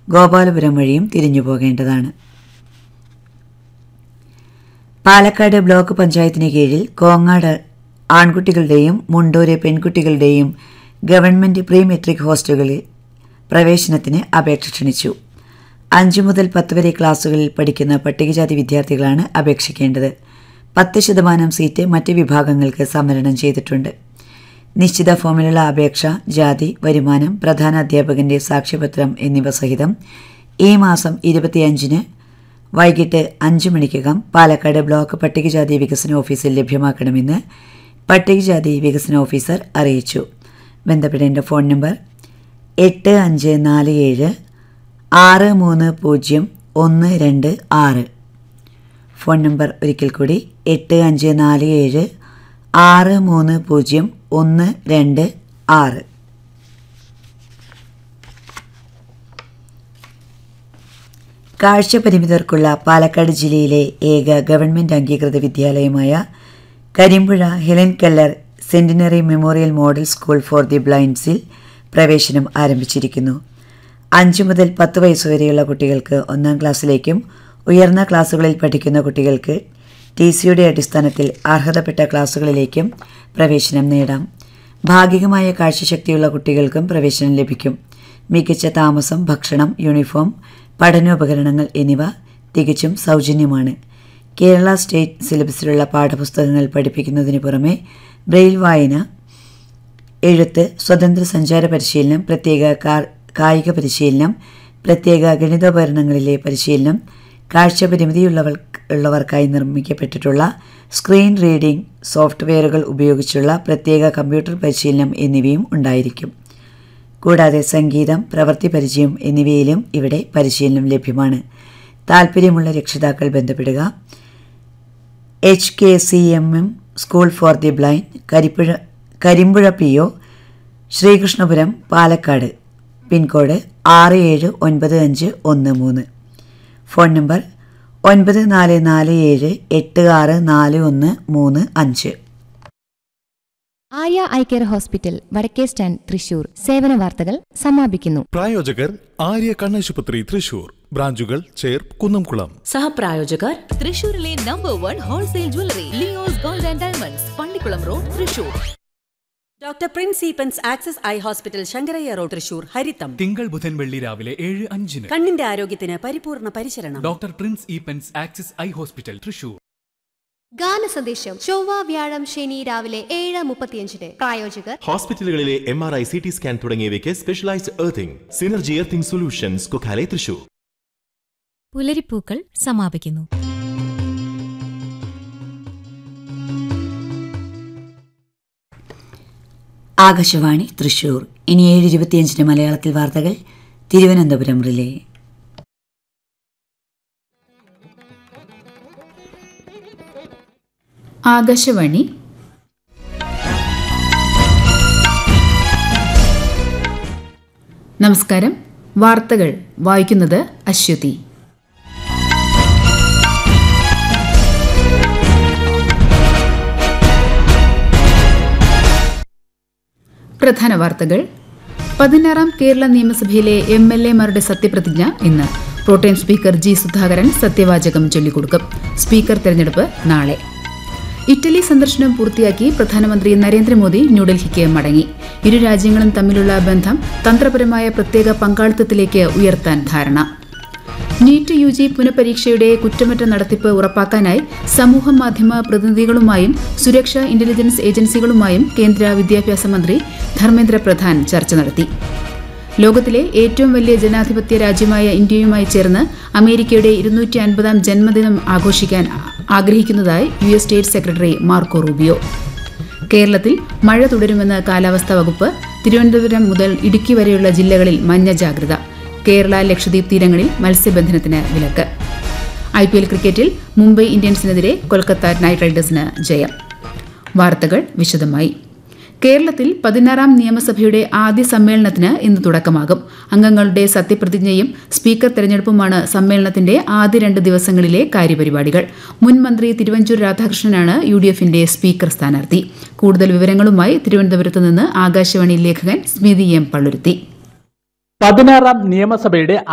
ഗോപാലപുരം വഴിയും തിരിഞ്ഞു പോകേണ്ടതാണ് പാലക്കാട് ബ്ലോക്ക് പഞ്ചായത്തിന് കീഴിൽ കോങ്ങാട് ആൺകുട്ടികളുടെയും മുണ്ടൂര് പെൺകുട്ടികളുടെയും ഗവൺമെൻറ് പ്രീ മെട്രിക് ഹോസ്റ്റലുകളിൽ പ്രവേശനത്തിന് അപേക്ഷ ക്ഷണിച്ചു അഞ്ചു മുതൽ പത്ത് വരെ ക്ലാസ്സുകളിൽ പഠിക്കുന്ന പട്ടികജാതി വിദ്യാർത്ഥികളാണ് അപേക്ഷിക്കേണ്ടത് പത്ത് ശതമാനം സീറ്റ് മറ്റ് വിഭാഗങ്ങൾക്ക് സംവരണം ചെയ്തിട്ടുണ്ട് നിശ്ചിത ഫോമിലുള്ള അപേക്ഷ ജാതി വരുമാനം പ്രധാന അധ്യാപകന്റെ സാക്ഷ്യപത്രം എന്നിവ സഹിതം ഈ മാസം ഇരുപത്തിയഞ്ചിന് വൈകിട്ട് അഞ്ച് മണിക്കകം പാലക്കാട് ബ്ലോക്ക് പട്ടികജാതി വികസന ഓഫീസിൽ ലഭ്യമാക്കണമെന്ന് പട്ടികജാതി വികസന ഓഫീസർ അറിയിച്ചു ബന്ധപ്പെടേണ്ട ഫോൺ നമ്പർ എട്ട് അഞ്ച് നാല് ഏഴ് ആറ് മൂന്ന് പൂജ്യം ഒന്ന് രണ്ട് ആറ് ഫോൺ നമ്പർ ഒരിക്കൽ കൂടി എട്ട് അഞ്ച് നാല് ഏഴ് ആറ് മൂന്ന് പൂജ്യം ഒന്ന് രണ്ട് ആറ് കാഴ്ചപരിമിതർക്കുള്ള പാലക്കാട് ജില്ലയിലെ ഏക ഗവൺമെൻറ് അംഗീകൃത വിദ്യാലയമായ Karimpuzha Helen Keller centenary memorial model school for the ബ്ലൈൻഡ്സിൽ പ്രവേശനം ആരംഭിച്ചിരിക്കുന്നു അഞ്ച് മുതൽ പത്ത് വയസ്സുവരെയുള്ള കുട്ടികൾക്ക് ഒന്നാം ക്ലാസ്സിലേക്കും ഉയർന്ന ക്ലാസ്സുകളിൽ പഠിക്കുന്ന കുട്ടികൾക്ക് ടി സിയുടെ അടിസ്ഥാനത്തിൽ അർഹതപ്പെട്ട ക്ലാസ്സുകളിലേക്കും പ്രവേശനം നേടാം ഭാഗികമായ കാഴ്ചശക്തിയുള്ള കുട്ടികൾക്കും പ്രവേശനം ലഭിക്കും മികച്ച താമസം ഭക്ഷണം യൂണിഫോം പഠനോപകരണങ്ങൾ എന്നിവ തികച്ചും സൗജന്യമാണ് കേരള സ്റ്റേറ്റ് സിലബസിലുള്ള പാഠപുസ്തകങ്ങൾ പഠിപ്പിക്കുന്നതിന് പുറമെ ബ്രെയിൽ വായന എഴുത്ത് സ്വതന്ത്ര സഞ്ചാര പരിശീലനം പ്രത്യേക കാ- കായിക പരിശീലനം പ്രത്യേക ഗണിതോപകരണങ്ങളിലെ പരിശീലനം കാഴ്ചപരിമിതിയുള്ളവർ ഉള്ളവർക്കായി നിർമ്മിക്കപ്പെട്ടിട്ടുള്ള സ്ക്രീൻ റീഡിംഗ് സോഫ്റ്റ്വെയറുകൾ ഉപയോഗിച്ചുള്ള പ്രത്യേക കമ്പ്യൂട്ടർ പരിശീലനം എന്നിവയും ഉണ്ടായിരിക്കും കൂടാതെ സംഗീതം പ്രവൃത്തി പരിചയം എന്നിവയിലും ഇവിടെ പരിശീലനം ലഭ്യമാണ് താൽപ്പര്യമുള്ള രക്ഷിതാക്കൾ ബന്ധപ്പെടുക H K C M M school for the blind Karippuzha Karimpuzha P O Sreekrishnapuram Palakkad pin code ആറ് ഏഴ് ഒൻപത് അഞ്ച് ഒന്ന് മൂന്ന് ഫോൺ നമ്പർ ഒൻപത് നാല് നാല് ഏഴ് എട്ട് ആറ് നാല് ഒന്ന് മൂന്ന് അഞ്ച് ആര്യ ഐ കെയർ ഹോസ്പിറ്റൽ വടക്കേ സ്റ്റാൻഡ് തൃശൂർ സേവന വാർത്തകൾ സമാപിക്കുന്നു പ്രായോജകർ ആര്യ കണ്ണാശുപത്രി തൃശൂർ ബ്രാഞ്ചുകൾ ചേർ കുന്നംകുളം സഹപ്രായോജകർ തൃശൂരിലെ number one wholesale jewellery Leo's gold and diamonds Pallikulam road Thrissur doctor Prince Eappen's access eye hospital Sankarayya road Thrissur ഹരിത്തം തിങ്കൾ ബുധൻ വെള്ളി രാവിലെ ഏഴ് അഞ്ചിന് കണ്ണിന്റെ ആരോഗ്യത്തിന് പരിപൂർണ പരിചരണം doctor Prince Eappen's axis eye hospital Thrissur ഗാന സന്ദേശം ചൊവ്വ വ്യാഴം ശനി രാവിലെ ഏഴ് മുപ്പത്തിയഞ്ചിന് പ്രായോജകർ ഹോസ്പിറ്റലുകളിലെ M R I C T scan തുടങ്ങിയവയ്ക്ക് specialised earthing synergy earthing solutions Kokkale Thrissur പുലരിപ്പൂക്കൾ സമാപിക്കുന്നു ആകാശവാണി തൃശൂർ ഇനി ഏഴ് ഇരുപത്തിയഞ്ചിന് മലയാളത്തിൽ വാർത്തകൾ തിരുവനന്തപുരം റിലേ ആകാശവാണി നമസ്കാരം വാർത്തകൾ വായിക്കുന്നത് അശ്വതി പ്രധാന വാർത്തകൾ പതിനാറാം കേരള നിയമസഭയിലെ എം എൽ എമാരുടെ സത്യപ്രതിജ്ഞ ഇന്ന് പ്രോട്ടേം സ്പീക്കർ ജി സുധാകരൻ സത്യവാചകം ചൊല്ലിക്കൊടുക്കും സ്പീക്കർ തെരഞ്ഞെടുപ്പ് നാളെ ഇറ്റലി സന്ദർശനം പൂർത്തിയാക്കി പ്രധാനമന്ത്രി നരേന്ദ്രമോദി ന്യൂഡൽഹിക്ക് മടങ്ങി ഇരു രാജ്യങ്ങളും തമ്മിലുള്ള ബന്ധം തന്ത്രപരമായ പ്രത്യേക പങ്കാളിത്തത്തിലേക്ക് ഉയർത്താൻ ധാരണ നീറ്റ് യു ജി പുനഃപരീക്ഷയുടെ കുറ്റമറ്റ നടത്തിപ്പ് ഉറപ്പാക്കാനായി സമൂഹ മാധ്യമ പ്രതിനിധികളുമായും സുരക്ഷാ ഇന്റലിജൻസ് ഏജൻസികളുമായും കേന്ദ്ര വിദ്യാഭ്യാസ മന്ത്രി ധർമ്മേന്ദ്ര പ്രധാൻ ചർച്ച നടത്തി ലോകത്തിലെ ഏറ്റവും വലിയ ജനാധിപത്യ രാജ്യമായ ഇന്ത്യയുമായി ചേർന്ന് അമേരിക്കയുടെ ഇരുന്നൂറ്റി അൻപതാം ജന്മദിനം ആഘോഷിക്കാൻ ആഗ്രഹിക്കുന്നതായി U S state secretary Marco Rubio കേരളത്തിൽ മഴ തുടരുമെന്ന് കാലാവസ്ഥാ വകുപ്പ് തിരുവനന്തപുരം മുതൽ ഇടുക്കി വരെയുള്ള ജില്ലകളിൽ മഞ്ഞ ജാഗ്രത കേരള ലക്ഷദ്വീപ് തീരങ്ങളിൽ മത്സ്യബന്ധനത്തിന് വിലക്ക് ഐ പി എൽ ക്രിക്കറ്റിൽ മുംബൈ ഇന്ത്യൻസിനെതിരെ കൊൽക്കത്ത നൈറ്റ് റൈഡേഴ്സിന് ജയം വാർത്തകൾ വിശദമായി കേരളത്തിൽ പതിനാറാം നിയമസഭയുടെ ആദ്യ സമ്മേളനത്തിന് ഇന്ന് തുടക്കമാകും അംഗങ്ങളുടെ സത്യപ്രതിജ്ഞയും സ്പീക്കർ തെരഞ്ഞെടുപ്പുമാണ് സമ്മേളനത്തിന്റെ ആദ്യ രണ്ട് ദിവസങ്ങളിലെ കാര്യപരിപാടികൾ മുൻ മന്ത്രി തിരുവഞ്ചൂർ രാധാകൃഷ്ണനാണ് യു ഡി എഫിന്റെ സ്പീക്കർ സ്ഥാനാർത്ഥി കൂടുതൽ വിവരങ്ങളുമായി തിരുവനന്തപുരത്ത് നിന്ന് ആകാശവാണി ലേഖകൻ സ്മിതി എം പള്ളുരുത്തി പതിനാറാം നിയമസഭയുടെ